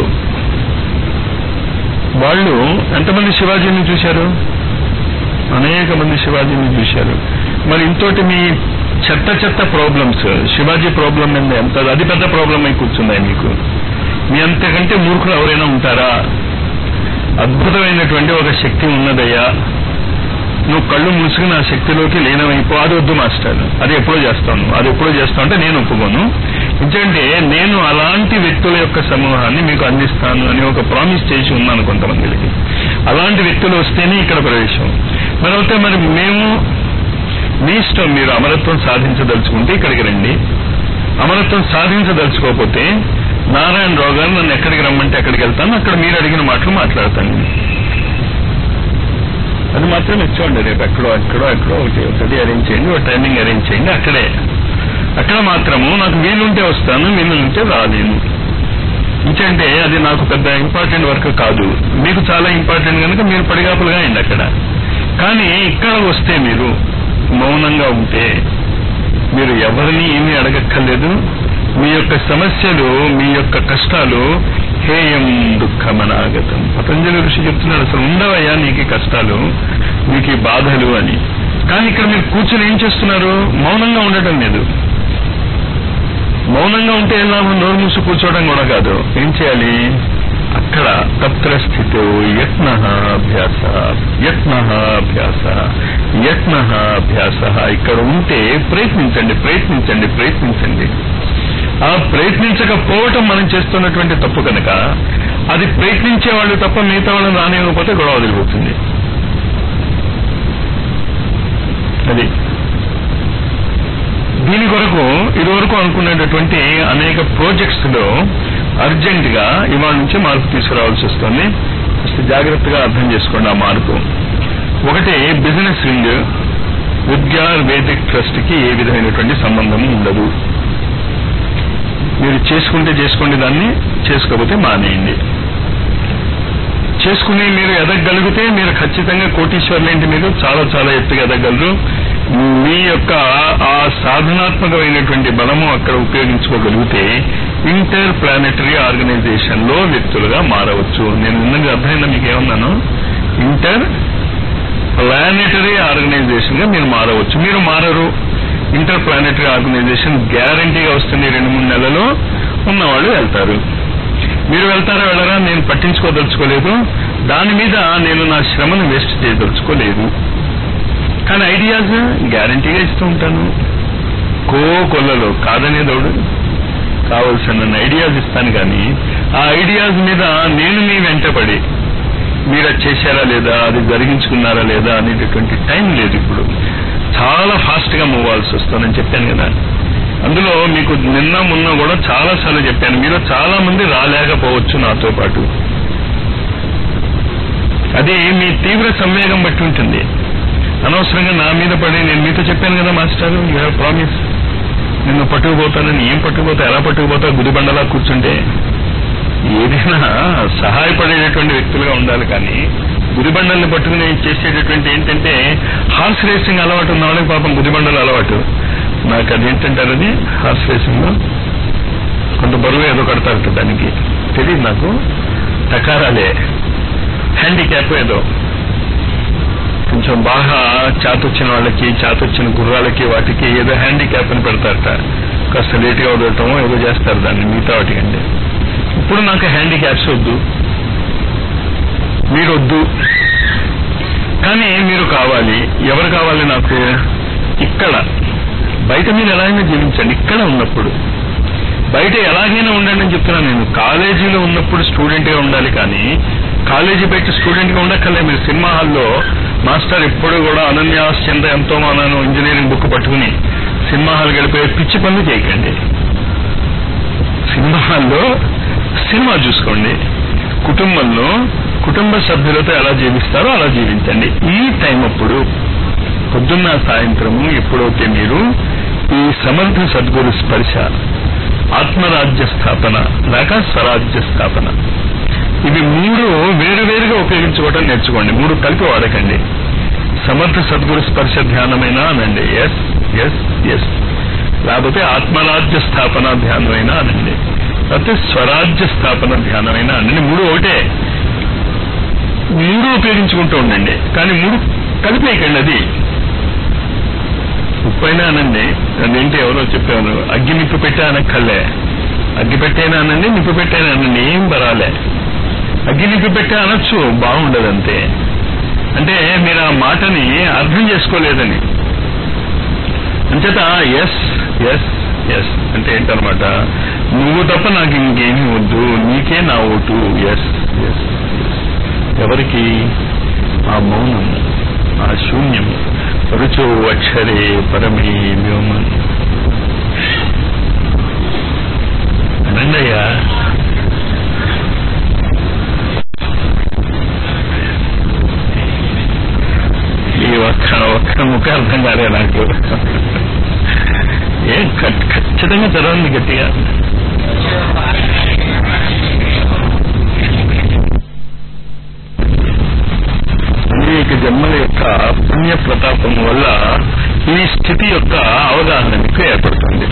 వాళ్ళు ఎంతమంది శివాజీని చూశారు అనేక మంది శివాజీని చూశారు మరి ఇంతోటి మీ చెత్త చెత్త ప్రాబ్లమ్స్ శివాజీ ప్రాబ్లం మీద ఎంత అది పెద్ద ప్రాబ్లం అయి కూర్చున్నాయి మీకు మీ అంతకంటే మూర్ఖులు ఎవరైనా ఉంటారా అద్భుతమైనటువంటి ఒక శక్తి ఉన్నదయ్యా నువ్వు కళ్ళు మూసుకుని ఆ శక్తిలోకి లీనమైపో అది వద్దు మాస్టర్ అది ఎప్పుడో చేస్తాను అది ఎప్పుడో చేస్తాను అంటే నేను ఒప్పుకోను ఎందుకంటే నేను అలాంటి వ్యక్తుల యొక్క సమూహాన్ని మీకు అందిస్తాను అని ఒక ప్రామిస్ చేసి ఉన్నాను కొంతమందికి అలాంటి వ్యక్తులు వస్తేనే ఇక్కడ ప్రవేశం మరి అయితే మరి మేము మీ ఇష్టం మీరు అమరత్వం సాధించదలుచుకుంటే ఇక్కడికి రండి అమరత్వం సాధించదలుచుకోకపోతే నారాయణరావు గారు నన్ను ఎక్కడికి రమ్మంటే ఎక్కడికి వెళ్తాను అక్కడ మీరు అడిగిన మాటలు మాట్లాడతాను అది మాత్రం ఇచ్చుకోండి రేపు ఎక్కడో ఎక్కడో ఎక్కడో ఒకటి ఒకటి అరేంజ్ చేయండి ఒక టైమింగ్ అరేంజ్ చేయండి అక్కడే అక్కడ మాత్రము నాకు వీలుంటే వస్తాను వీలుంటే రాలేను ఇంకంటే అది నాకు పెద్ద ఇంపార్టెంట్ వర్క్ కాదు మీకు చాలా ఇంపార్టెంట్ కనుక మీరు పడిగాపులుగా అయింది అక్కడ కానీ ఇక్కడ వస్తే మీరు మౌనంగా ఉంటే మీరు ఎవరిని ఏమీ అడగక్కర్లేదు మీ యొక్క సమస్యలు మీ యొక్క కష్టాలు హేయం దుఃఖమనాగతం పతంజలి ఋషి చెప్తున్నాడు అసలు ఉండవయ్యా నీకు ఈ కష్టాలు నీకు ఈ బాధలు అని కానీ ఇక్కడ మీరు కూర్చొని ఏం చేస్తున్నారు మౌనంగా ఉండటం లేదు మౌనంగా ఉంటే ఏం లాభం నోరు మూసి కూర్చోవడం కూడా కాదు ఏం చేయాలి అక్కడ తత్ర స్థితో యత్న అభ్యాస యత్న అభ్యాస యత్న అభ్యాస ఇక్కడ ఉంటే ప్రయత్నించండి ప్రయత్నించండి ప్రయత్నించండి ఆ ప్రయత్నించకపోవటం మనం చేస్తున్నటువంటి తప్పు కనుక అది ప్రయత్నించే వాళ్ళు తప్ప మిగతా వాళ్ళని రానివ్వకపోతే గొడవ వదిలిపోతుంది అది దీని కొరకు ఇదివరకు అనుకునేటటువంటి అనేక ప్రాజెక్ట్స్ లో అర్జెంట్ గా ఇవాళ నుంచి మార్పు తీసుకురావాల్సి వస్తుంది ఫస్ట్ జాగ్రత్తగా అర్థం చేసుకోండి ఆ మార్పు ఒకటి బిజినెస్ వింగ్ విద్యార్ వేదిక్ ట్రస్ట్ కి ఏ విధమైనటువంటి సంబంధం ఉండదు మీరు చేసుకుంటే చేసుకోండి దాన్ని చేసుకోకపోతే మానేయండి చేసుకుని మీరు ఎదగగలిగితే మీరు ఖచ్చితంగా కోటీశ్వర్లేంటి మీరు చాలా చాలా ఎత్తుగా ఎదగలరు మీ యొక్క ఆ సాధనాత్మకమైనటువంటి బలము అక్కడ ఉపయోగించుకోగలిగితే ఇంటర్ ప్లానెటరీ ఆర్గనైజేషన్ లో వ్యక్తులుగా మారవచ్చు నేను నిన్నది అర్థమైందా మీకు ఏమన్నాను ఇంటర్ ప్లానెటరీ ఆర్గనైజేషన్ గా మీరు మారవచ్చు మీరు మారరు ఇంటర్ ప్లానెటరీ ఆర్గనైజేషన్ గ్యారంటీగా వస్తుంది రెండు మూడు నెలల్లో ఉన్నవాళ్ళు వెళ్తారు మీరు వెళ్తారా వెళ్ళరా నేను పట్టించుకోదలుచుకోలేదు దాని మీద నేను నా శ్రమను వేస్ట్ చేయదలుచుకోలేదు కానీ ఐడియాస్ గ్యారంటీగా ఇస్తూ ఉంటాను కో కొల్లలో కాదనేదోడు కావలసిన ఐడియాస్ ఇస్తాను కానీ ఆ ఐడియాస్ మీద నేను మీ వెంటపడి మీరు అది చేశారా లేదా అది జరిగించుకున్నారా లేదా అనేటటువంటి టైం లేదు ఇప్పుడు చాలా ఫాస్ట్ గా మూవ్ అవ్వాల్సి వస్తుందని చెప్పాను కదా అందులో మీకు నిన్న మొన్న కూడా చాలా సార్లు చెప్పాను మీరు చాలా మంది రాలేకపోవచ్చు నాతో పాటు అది మీ తీవ్ర సంవేగం బట్టి ఉంటుంది అనవసరంగా నా మీద పడి నేను మీతో చెప్పాను కదా మాస్టర్ యూ హ్యావ్ ప్రామిస్ నిన్ను పట్టుకుపోతానని ఏం పట్టుకుపోతా ఎలా పట్టుకుపోతా గుదిబండలా కూర్చుంటే ఏదైనా సహాయపడేటటువంటి వ్యక్తులుగా ఉండాలి కానీ గుదిబండల్ని పట్టుకుని చేసేటటువంటి ఏంటంటే హార్స్ రేసింగ్ అలవాటు ఉన్న వాళ్ళకి పాపం గుదిబండలు అలవాటు నాకు అది ఏంటంటారు అది హార్స్ రేసింగ్ లో కొంత బరువు ఏదో కడతారట దానికి తెలియదు నాకు టకారాలే హ్యాండిక్యాప్ ఏదో కొంచెం బాగా చాతొచ్చిన వాళ్ళకి చాతొచ్చిన గుర్రాలకి వాటికి ఏదో హ్యాండిక్యాప్ అని పెడతారట కాస్త లేట్గా వదలటమో ఏదో చేస్తారు దాన్ని మిగతా వాటికంటే ఇప్పుడు నాకు హ్యాండిక్యాప్స్ వద్దు మీరు వద్దు కానీ మీరు కావాలి ఎవరు కావాలి నాకు ఇక్కడ బయట మీరు ఎలా అయినా జీవించండి ఇక్కడ ఉన్నప్పుడు బయట ఎలాగైనా ఉండండి అని చెప్తున్నాను నేను కాలేజీలో ఉన్నప్పుడు స్టూడెంట్ గా ఉండాలి కానీ కాలేజీ బయట స్టూడెంట్ గా ఉండక్కర్లే మీరు సినిమా హాల్లో మాస్టర్ ఎప్పుడు కూడా అనన్యాశ్చంద ఎంతో మానాను ఇంజనీరింగ్ బుక్ పట్టుకుని సినిమా హాల్ గడిపే పిచ్చి పనులు చేయకండి సినిమా హాల్లో సినిమా చూసుకోండి కుటుంబంలో కుటుంబ సభ్యులతో ఎలా జీవిస్తారో అలా జీవించండి ఈ టైం అప్పుడు పొద్దున్న సాయంత్రము ఎప్పుడైతే మీరు ఈ సమర్థ సద్గురు స్పర్శ ఆత్మరాజ్య స్థాపన లేక స్వరాజ్య స్థాపన ఇవి మూడు వేరువేరుగా ఉపయోగించుకోవటం నేర్చుకోండి మూడు కలిపి వాడకండి సమర్థ సద్గురు స్పర్శ ధ్యానమైనా అనండి ఎస్ ఎస్ ఎస్ లేకపోతే ఆత్మరాజ్య స్థాపన ధ్యానమైనా అనండి లేకపోతే స్వరాజ్య స్థాపన ధ్యానమైనా అనండి మూడు ఒకటే మూడు ఉపయోగించుకుంటూ ఉండండి కానీ మూడు కలిపేయకండి అది ఉప్పైనా అనండి అదేంటి ఎవరో చెప్పారు అగ్గి నిప్పు పెట్టా అనక్కర్లే అగ్గి పెట్టైనా అనండి నిప్పు పెట్టైనా అనండి ఏం పరాలే అగ్గి నిప్పు పెట్టా అనొచ్చు బాగుండదు అంతే అంటే మీరు ఆ మాటని అర్థం చేసుకోలేదని అంచేత ఎస్ ఎస్ ఎస్ అంటే ఏంటనమాట నువ్వు తప్ప నాకు ఇంకేమీ వద్దు నీకే నా ఓటు ఎస్ ఎస్ ఎవరికి ఆ మౌనం ఆ శూన్యం రుచో అక్షరే పరమే వ్యోమన్ అనండయ్యా ఈ ఒక్క ఒక్క ముఖ అర్థం కాలే నాకు ఏం ఖ- ఖచ్చితంగా చదవండి గట్టిగా అనేక జన్మల యొక్క పుణ్య ప్రతాపం వల్ల ఈ స్థితి యొక్క అవగాహన మీకు ఏర్పడుతుంది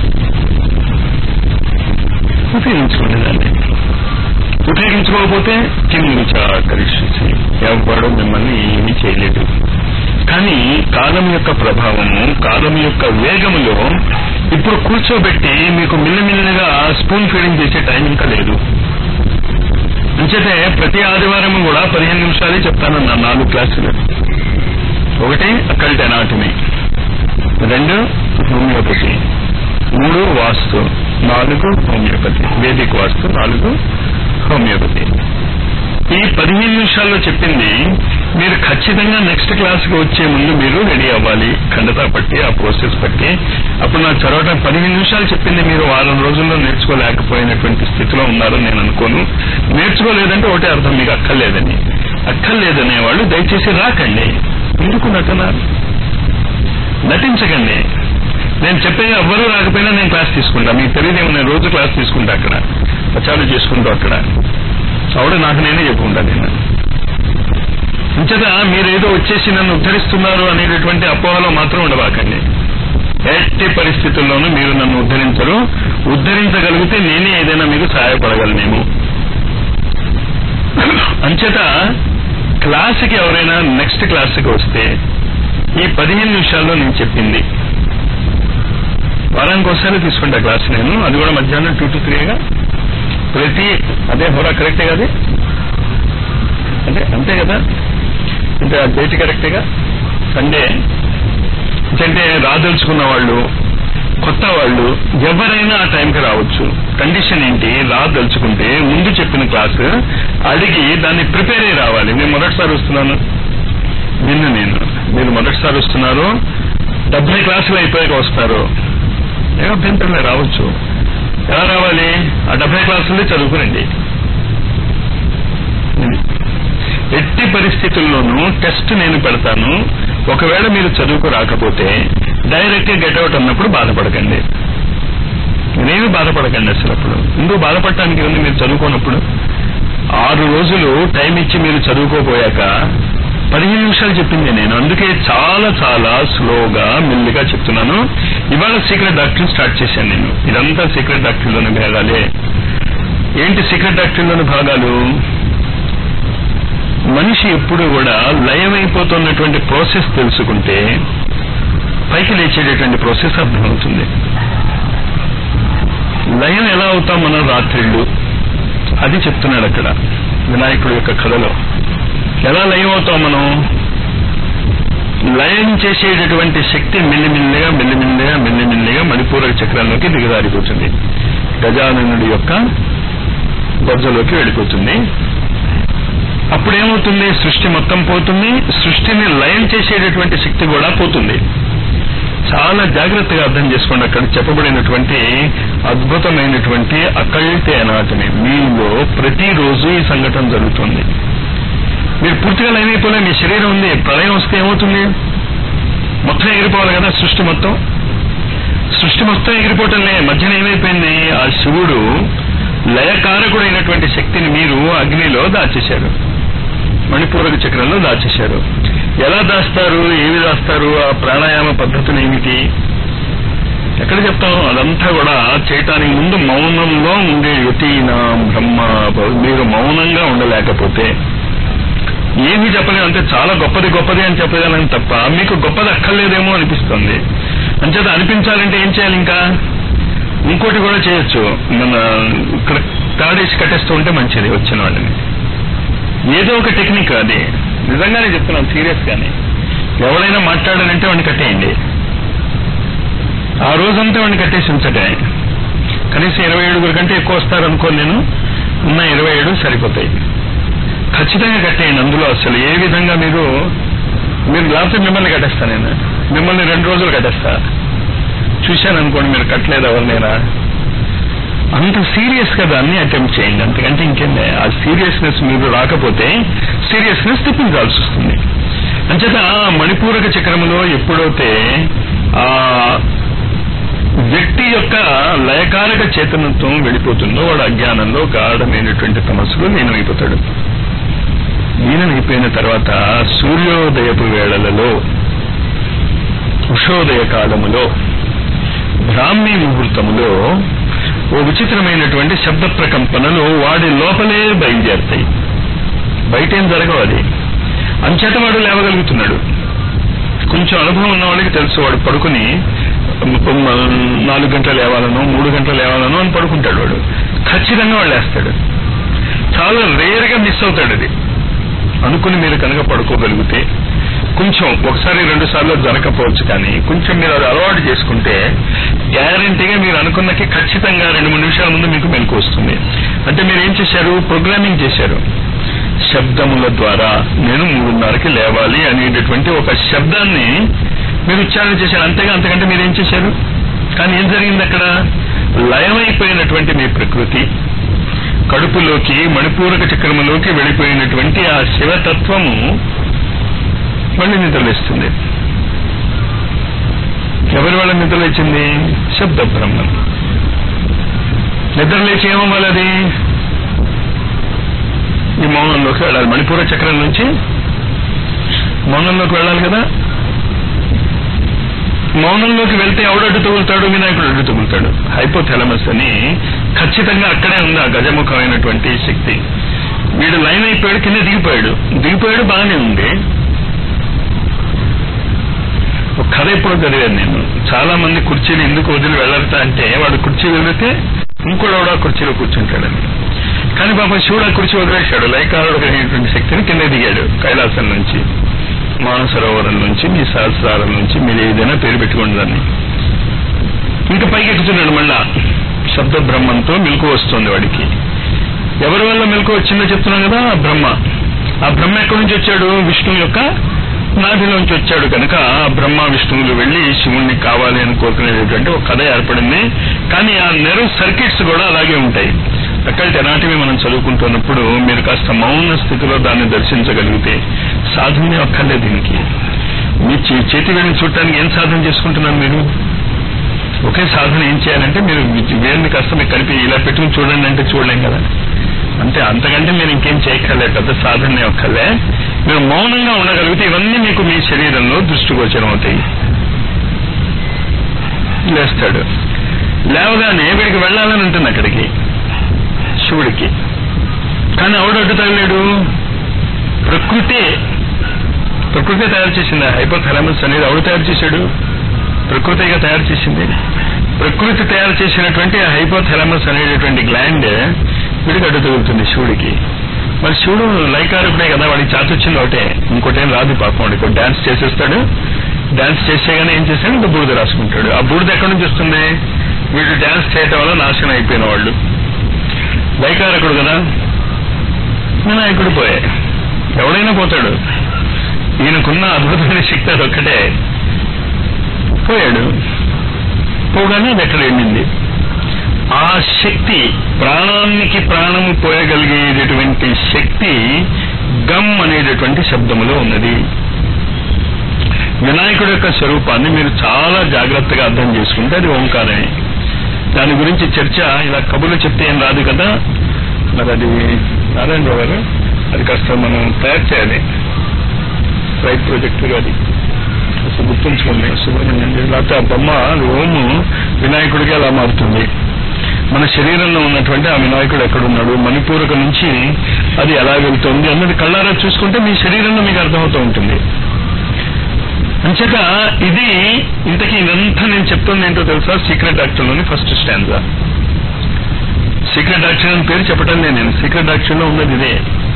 ఉపయోగించుకోండి దాన్ని ఉపయోగించుకోకపోతే కించాకరిష్యసి ఎవరు మిమ్మల్ని ఏమీ చేయలేదు కానీ కాలం యొక్క ప్రభావము కాలం యొక్క వేగములో ఇప్పుడు కూర్చోబెట్టి మీకు మిల్లమిల్లగా స్పూన్ ఫీడింగ్ చేసే టైం ఇంకా లేదు అంచేతే ప్రతి ఆదివారం కూడా పదిహేను నిమిషాలే చెప్తానన్నా నాలుగు క్లాసులు ఒకటి అకల్ట్ ఎనాటమీ రెండు హోమియోపతి మూడు వాస్తు నాలుగు హోమియోపతి వేదిక వాస్తు నాలుగు హోమియోపతి ఈ పదిహేను నిమిషాల్లో చెప్పింది మీరు ఖచ్చితంగా నెక్స్ట్ క్లాస్కి వచ్చే ముందు మీరు రెడీ అవ్వాలి ఖండత పట్టి ఆ ప్రాసెస్ బట్టి అప్పుడు నాకు చదవటం పదిహేను నిమిషాలు చెప్పింది మీరు వారం రోజుల్లో నేర్చుకోలేకపోయినటువంటి స్థితిలో ఉన్నారని నేను అనుకోను నేర్చుకోలేదంటే ఒకటే అర్థం మీకు అక్కర్లేదని అక్కర్లేదనే వాళ్ళు దయచేసి రాకండి ఎందుకు నటనారు నటించకండి నేను చెప్పేది ఎవ్వరూ రాకపోయినా నేను క్లాస్ తీసుకుంటా మీకు తెలియదేమో నేను రోజు క్లాస్ తీసుకుంటా అక్కడ ప్రచారం చేసుకుంటూ అక్కడ ఆవిడ నాకు నేనే చెప్పుకుంటా నేను ఇంచట మీరేదో వచ్చేసి నన్ను ఉద్ధరిస్తున్నారు అనేటటువంటి అపోహలో మాత్రం ఉండబాకండి ఎట్టి పరిస్థితుల్లోనూ మీరు నన్ను ఉద్ధరించరు ఉద్ధరించగలిగితే నేనే ఏదైనా మీకు సహాయపడగలనేమో అంచేత క్లాసుకి ఎవరైనా నెక్స్ట్ క్లాసుకి వస్తే ఈ పదిహేను నిమిషాల్లో నేను చెప్పింది వారానికి ఒకసారి తీసుకుంటా క్లాస్ నేను అది కూడా మధ్యాహ్నం టూ టు త్రీగా ప్రతి అదే హోరా కరెక్టే కదా అంటే అంతే కదా అంటే ఆ డేట్ కరెక్టేగా సండే అంటే రాదలుచుకున్న వాళ్ళు కొత్త వాళ్ళు ఎవరైనా ఆ టైంకి రావచ్చు కండిషన్ ఏంటి రాదలుచుకుంటే ముందు చెప్పిన క్లాస్ అడిగి దాన్ని ప్రిపేర్ అయ్యి రావాలి నేను మొదటిసారి వస్తున్నాను నిన్న నేను మీరు మొదటిసారి వస్తున్నారు డెబ్బై క్లాసులు అయిపోయాక వస్తారు ఏమో అభ్యంతరమే రావచ్చు ఎలా రావాలి ఆ డెబ్బై క్లాసులే చదువుకురండి ఎట్టి పరిస్థితుల్లోనూ టెస్ట్ నేను పెడతాను ఒకవేళ మీరు చదువుకు రాకపోతే డైరెక్ట్ గా గెట్ అవుట్ అన్నప్పుడు బాధపడకండి నేను బాధపడకండి అసలు అప్పుడు ఎందుకు బాధపడటానికి ఉంది మీరు చదువుకోనప్పుడు ఆరు రోజులు టైం ఇచ్చి మీరు చదువుకోపోయాక పదిహేను నిమిషాలు చెప్పింది నేను అందుకే చాలా చాలా స్లోగా మెల్లిగా చెప్తున్నాను ఇవాళ సీక్రెట్ డాక్టర్ స్టార్ట్ చేశాను నేను ఇదంతా సీక్రెట్ డాక్టర్లోని భాగాలే ఏంటి సీక్రెట్ డాక్టర్లోని భాగాలు మనిషి ఎప్పుడు కూడా లయమైపోతున్నటువంటి ప్రాసెస్ తెలుసుకుంటే పైకి లేచేటటువంటి ప్రాసెస్ అర్థమవుతుంది లయం ఎలా అవుతాం మనం రాత్రిళ్ళు అది చెప్తున్నాడు అక్కడ వినాయకుడి యొక్క కథలో ఎలా లయం అవుతాం మనం లయం చేసేటటువంటి శక్తి మెల్లిమెల్లిగా మెల్లిమెల్లిగా మెల్లిమెల్లిగా మణిపూరక చక్రంలోకి దిగజారిపోతుంది గజాననుడి యొక్క బొజ్జలోకి వెళ్ళిపోతుంది అప్పుడేమవుతుంది సృష్టి మొత్తం పోతుంది సృష్టిని లయం చేసేటటువంటి శక్తి కూడా పోతుంది చాలా జాగ్రత్తగా అర్థం చేసుకోండి అక్కడ చెప్పబడినటువంటి అద్భుతమైనటువంటి అకల్ట్ అనాటమీ మీలో ప్రతిరోజు ఈ సంఘటన జరుగుతుంది మీరు పూర్తిగా లైన్ అయిపోలే మీ శరీరం ఉంది ప్రళయం వస్తే ఏమవుతుంది మొత్తం ఎగిరిపోవాలి కదా సృష్టి మొత్తం సృష్టి మొత్తం ఎగిరిపోవటంలే మధ్యన ఏమైపోయింది ఆ శివుడు లయకారకుడైనటువంటి శక్తిని మీరు అగ్నిలో దాచేశారు మణిపూరక చక్రంలో దాచేశారు ఎలా దాస్తారు ఏమి దాస్తారు ఆ ప్రాణాయామ పద్ధతులు ఏమిటి ఎక్కడ చెప్తాం అదంతా కూడా చేయటానికి ముందు మౌనంలో ఉండే యుతీనా బ్రహ్మ మీరు మౌనంగా ఉండలేకపోతే ఏమీ చెప్పలేదు అంటే చాలా గొప్పది గొప్పది అని చెప్పగలను తప్ప మీకు గొప్పది అక్కర్లేదేమో అనిపిస్తుంది అంచేత అనిపించాలంటే ఏం చేయాలి ఇంకా ఇంకోటి కూడా చేయొచ్చు మన ఇక్కడ తాడేసి కట్టేస్తూ ఉంటే మంచిది వచ్చిన వాళ్ళని ఏదో ఒక టెక్నిక్ అది నిజంగానే చెప్తున్నాను సీరియస్ గానే ఎవరైనా మాట్లాడాలంటే వాడిని కట్టేయండి ఆ రోజంతా వాడిని కట్టేసి ఉంచటే కనీసం ఇరవై ఏడుగురు కంటే ఎక్కువ వస్తారనుకో నేను ఉన్న ఇరవై ఏడు సరిపోతాయి ఖచ్చితంగా కట్టేయండి అందులో అసలు ఏ విధంగా మీరు మీరు లేకపోతే మిమ్మల్ని కట్టేస్తా నేను మిమ్మల్ని రెండు రోజులు కట్టేస్తా చూశాను అనుకోండి మీరు కట్టలేదు ఎవరినైనా అంత సీరియస్ గా దాన్ని అటెంప్ట్ చేయండి అంతకంటే ఇంకేంది ఆ సీరియస్నెస్ మీరు రాకపోతే సీరియస్నెస్ తెప్పించాల్సి వస్తుంది అంచేత మణిపూరక చక్రములో ఎప్పుడైతే ఆ వ్యక్తి యొక్క లయకారక చేతనత్వం వెళ్ళిపోతుందో వాడు అజ్ఞానంలో గాఢమైనటువంటి తమస్సులో లీనమైపోతాడు లీనమైపోయిన తర్వాత సూర్యోదయపు వేళలలో ఉషోదయ కాలములో బ్రాహ్మీ ముహూర్తములో ఓ విచిత్రమైనటువంటి శబ్ద ప్రకంపనలు వాడి లోపలే బయలుదేరుతాయి బయట ఏం జరగవు అది అంచేత వాడు లేవగలుగుతున్నాడు కొంచెం అనుభవం ఉన్న వాళ్ళకి తెలుసు వాడు పడుకుని నాలుగు గంటలు లేవాలనో మూడు గంటలు లేవాలనో అని పడుకుంటాడు వాడు ఖచ్చితంగా వాడు లేస్తాడు చాలా రేర్గా మిస్ అవుతాడు అది అనుకుని మీరు కనుక పడుకోగలిగితే కొంచెం ఒకసారి రెండు సార్లు జరగకపోవచ్చు కానీ కొంచెం మీరు అది అలవాటు చేసుకుంటే గ్యారంటీగా మీరు అనుకున్నకి ఖచ్చితంగా రెండు మూడు నిమిషాల ముందు మీకు మెలకు వస్తుంది అంటే మీరు ఏం చేశారు ప్రోగ్రామింగ్ చేశారు శబ్దముల ద్వారా నేను మూడున్నరకి లేవాలి అనేటటువంటి ఒక శబ్దాన్ని మీరు ఉచ్చారణ చేశారు అంతేగా అంతకంటే మీరు ఏం చేశారు కానీ ఏం జరిగింది అక్కడ లయమైపోయినటువంటి మీ ప్రకృతి కడుపులోకి మణిపూరక చక్రములోకి వెళ్ళిపోయినటువంటి ఆ శివతత్వము మళ్ళీ నిద్రలేస్తుంది ఎవరి వల్ల నిద్రలేచింది శబ్ద బ్రహ్మం నిద్రలేచి ఏమవ్వాలి అది ఈ మౌనంలోకి వెళ్ళాలి మణిపూర చక్రం నుంచి మౌనంలోకి వెళ్ళాలి కదా మౌనంలోకి వెళ్తే ఎవడు అడ్డు తగులుతాడు వినాయకుడు అడ్డు తగులుతాడు హైపోథెలమస్ అని ఖచ్చితంగా అక్కడే ఉంది ఆ గజముఖమైనటువంటి శక్తి వీడు లైన్ అయిపోయాడు కింద దిగిపోయాడు దిగిపోయాడు బాగానే ఉంది ఒక కథ ఎప్పుడో చదివాను నేను చాలా మంది కుర్చీలు ఎందుకు వదిలి వెళ్ళడతా అంటే వాడు కుర్చీ వదిలితే ఇంకోడు ఆ కుర్చీలో కూర్చుంటాడని కానీ పాపం శివుడు ఆ కుర్చీ వదిలేశాడు లైకారుడు కలిగినటువంటి శక్తిని కింద దిగాడు కైలాసం నుంచి మానసరోవరం నుంచి మీ సహస్రారం నుంచి మీరు ఏదైనా పేరు పెట్టుకోండి దాన్ని ఇంకా పైకి ఎక్కుతున్నాడు మళ్ళా శబ్ద బ్రహ్మంతో మెలకు వస్తుంది వాడికి ఎవరి వల్ల మెలకు వచ్చిందో చెప్తున్నాం కదా ఆ బ్రహ్మ ఆ బ్రహ్మ ఎక్కడి నుంచి వచ్చాడు విష్ణువు యొక్క నాభిలోంచి వచ్చాడు కనుక ఆ బ్రహ్మ విష్ణువులు వెళ్లి శివుణ్ణి కావాలి అని కోరుకునేటటువంటి ఒక కథ ఏర్పడింది కానీ ఆ నెర్వ్ సర్కిట్స్ కూడా అలాగే ఉంటాయి అక్కడికి ఎనాటివి మనం చదువుకుంటున్నప్పుడు మీరు కాస్త మౌన స్థితిలో దాన్ని దర్శించగలిగితే సాధనే అక్కర్లేదు దీనికి మీ చే- చేతి వేడిని చూడటానికి ఏం సాధన చేసుకుంటున్నారు మీరు ఒకే సాధన ఏం చేయాలంటే మీరు వేడిని కాస్త మీకు కలిపి ఇలా పెట్టుకుని చూడండి అంటే చూడలేం కదా అంటే అంతకంటే మీరు ఇంకేం చేయక్కర్లే పెద్ద సాధనే ఒక్కర్లే మీరు మౌనంగా ఉండగలిగితే ఇవన్నీ మీకు మీ శరీరంలో దృష్టిగోచరం అవుతాయి లేస్తాడు లేవగానే వీడికి వెళ్ళాలని ఉంటుంది అక్కడికి శివుడికి కానీ ఎవడు అడ్డు తగలేడు ప్రకృతి ప్రకృతి తయారు చేసింది హైపోథాలమస్ అనేది ఎవడు తయారు చేశాడు ప్రకృతిగా తయారు చేసింది ప్రకృతి తయారు చేసినటువంటి హైపోథాలమస్ అనేటటువంటి గ్లాండ్ వీడికి అడ్డు తగులుతుంది శివుడికి మరి శివుడు లైకారకుడే కదా వాడికి చేత వచ్చింది ఒకటే ఇంకోటేం రాదు పాపం వాడికి డాన్స్ చేసేస్తాడు డాన్స్ చేసేగానే ఏం చేస్తాడు ఇంకా బూడిద రాసుకుంటాడు ఆ బూడిద ఎక్కడి నుంచి వస్తుంది వీళ్ళు డ్యాన్స్ చేయటం వల్ల నాశనం అయిపోయిన వాళ్ళు వైకారకుడు కదా వినాయకుడు పోయే ఎవడైనా పోతాడు ఈయనకున్న అద్భుతమైన శక్తి అదొక్కటే పోయాడు పోగానే అది ఎక్కడ వెళ్ళింది ఆ శక్తి ప్రాణానికి ప్రాణము పోయగలిగేటటువంటి శక్తి గమ్ అనేటటువంటి శబ్దములో ఉన్నది వినాయకుడి యొక్క స్వరూపాన్ని మీరు చాలా జాగ్రత్తగా అర్థం చేసుకుంటే అది ఓంకారమే దాని గురించి చర్చ ఇలా కబుర్లు చెప్తే ఏం రాదు కదా మరి అది నారాయణరావు గారు అది కాస్త మనం తయారు చేయాలి రైట్ ప్రొజెక్టర్ అది అసలు గుర్తుంచుకోండి సుబ్రహ్మణ్యం లేకపోతే ఆ బొమ్మ అది ఓము వినాయకుడికి అలా మారుతుంది మన శరీరంలో ఉన్నటువంటి ఆ వినాయకుడు ఎక్కడున్నాడు మణిపూరక నుంచి అది ఎలా వెళ్తుంది అన్నది కళ్ళారా చూసుకుంటే మీ శరీరంలో మీకు అర్థమవుతూ ఉంటుంది అంచేత ఇది ఇంతకీ ఇదంతా నేను చెప్తుంది ఏంటో తెలుసా సీక్రెట్ యాక్టర్లోని ఫస్ట్ స్టాండ్జా సీక్రెట్ యాక్షన్ అని పేరు చెప్పడం లేదు నేను సీక్రెట్ యాక్షన్ లో ఉన్నది ఇదే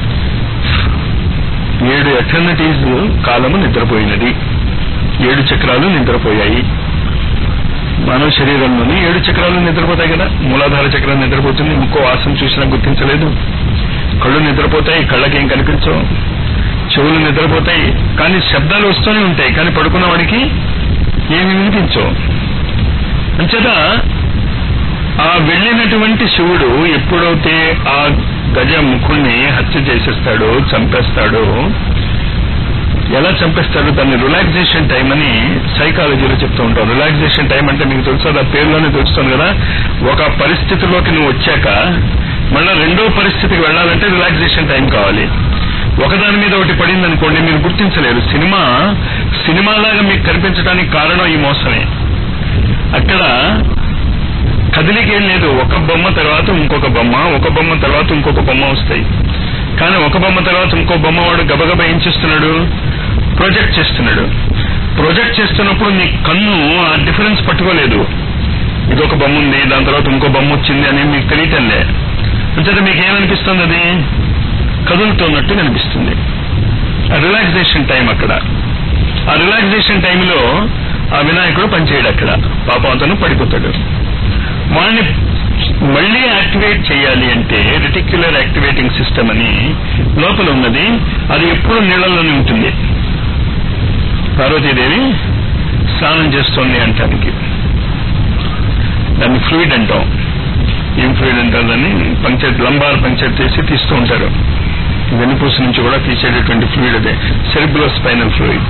ఏడు ఎటర్నిటీస్ కాలము నిద్రపోయినది ఏడు చక్రాలు నిద్రపోయాయి మానవ శరీరంలోని ఏడు చక్రాలు నిద్రపోతాయి కదా మూలాధార చక్రం నిద్రపోతుంది ఇంకో వాసన చూసినా గుర్తించలేదు కళ్ళు నిద్రపోతాయి కళ్ళకేం కనిపించవు చెవులు నిద్రపోతాయి కానీ శబ్దాలు వస్తూనే ఉంటాయి కానీ పడుకున్న వాడికి ఏమి వినిపించవు అంచేత ఆ వెళ్ళినటువంటి శివుడు ఎప్పుడైతే ఆ గజ ముఖుణ్ణి హత్య చేసేస్తాడో చంపేస్తాడో ఎలా చంపేస్తాడో దాన్ని రిలాక్సేషన్ టైం అని సైకాలజీలో చెప్తూ ఉంటాం రిలాక్సేషన్ టైం అంటే మీకు తెలుసు ఆ పేరులోనే తెలుస్తుంది కదా ఒక పరిస్థితిలోకి నువ్వు వచ్చాక మళ్ళీ రెండో పరిస్థితికి వెళ్ళాలంటే రిలాక్సేషన్ టైం కావాలి ఒకదాని మీద ఒకటి పడింది అనుకోండి మీరు గుర్తించలేరు సినిమా సినిమాలాగా మీకు కనిపించడానికి కారణం ఈ మోసమే అక్కడ కదిలికేం లేదు ఒక బొమ్మ తర్వాత ఇంకొక బొమ్మ ఒక బొమ్మ తర్వాత ఇంకొక బొమ్మ వస్తాయి కానీ ఒక బొమ్మ తర్వాత ఇంకో బొమ్మ వాడు గబగబ ఏం చేస్తున్నాడు ప్రొజెక్ట్ చేస్తున్నాడు ప్రొజెక్ట్ చేస్తున్నప్పుడు నీ కన్ను ఆ డిఫరెన్స్ పట్టుకోలేదు ఇదొక బొమ్మ ఉంది దాని తర్వాత ఇంకో బొమ్మ వచ్చింది అని మీకు తెలియటంలే అంచేత మీకు ఏమనిపిస్తుంది అది కదులుతున్నట్టు కనిపిస్తుంది ఆ రిలాక్సేషన్ టైం అక్కడ ఆ రిలాక్సేషన్ టైంలో ఆ వినాయకుడు పనిచేయడు అక్కడ పాపం అతను పడిపోతాడు వాడిని మళ్ళీ యాక్టివేట్ చేయాలి అంటే రెటిక్యులర్ యాక్టివేటింగ్ సిస్టమ్ అని లోపల ఉన్నది అది ఎప్పుడు నీళ్లలోనే ఉంటుంది పార్వతీదేవి స్నానం చేస్తోంది అంటానికి దాన్ని ఫ్లూయిడ్ అంటాం ఏం ఫ్లూయిడ్ అంటారు దాన్ని పంక్చర్ లంబార్ పంక్చర్ చేసి తీస్తూ ఉంటారు వెన్నుపూస నుంచి కూడా తీసేటటువంటి ఫ్లూయిడ్ అదే సెరిబ్రో స్పైనల్ ఫ్లూయిడ్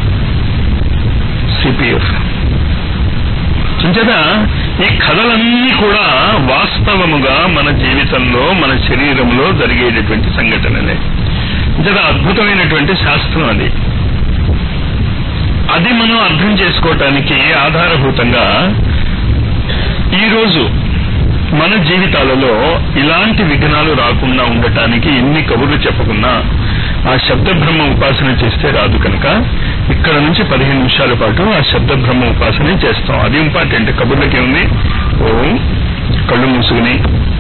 సిపిఎఫ్ చించదా ఈ కథలన్నీ కూడా వాస్తవముగా మన జీవితంలో మన శరీరంలో జరిగేటటువంటి సంఘటనలే చాలా అద్భుతమైనటువంటి శాస్త్రం అది అది మనం అర్థం చేసుకోవటానికి ఆధారభూతంగా ఈరోజు మన జీవితాలలో ఇలాంటి విఘ్నాలు రాకుండా ఉండటానికి ఎన్ని కబుర్లు చెప్పకున్నా ఆ శబ్ద బ్రహ్మ ఉపాసన చేస్తే రాదు కనుక ఇక్కడ నుంచి పదిహేను నిమిషాల పాటు ఆ శబ్ద బ్రహ్మ ఉపాసన చేస్తాం అది ఇంపార్టెంట్ కబుర్లకి ఉంది ఓం కళ్ళు మూసుకుని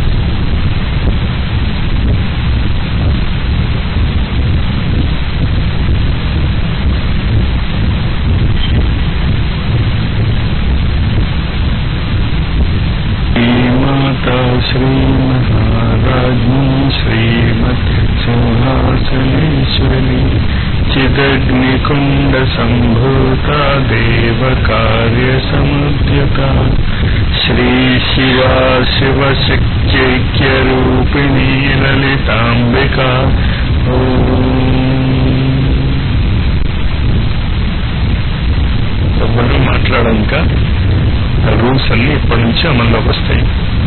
माता श्रीमहाराज्ञी श्रीमत् सिंहासनेश्वरी चिदग्निकुण्डसम्भूता देवकार्यसमुद्यता श्रीशिवा शिवशक्त्यैक्यरूपिणी ललिताम्बिका ఎవరు మాట్లాడాక రూల్స్ అన్ని ఇప్పటి నుంచి అమల్లోకి వస్తాయి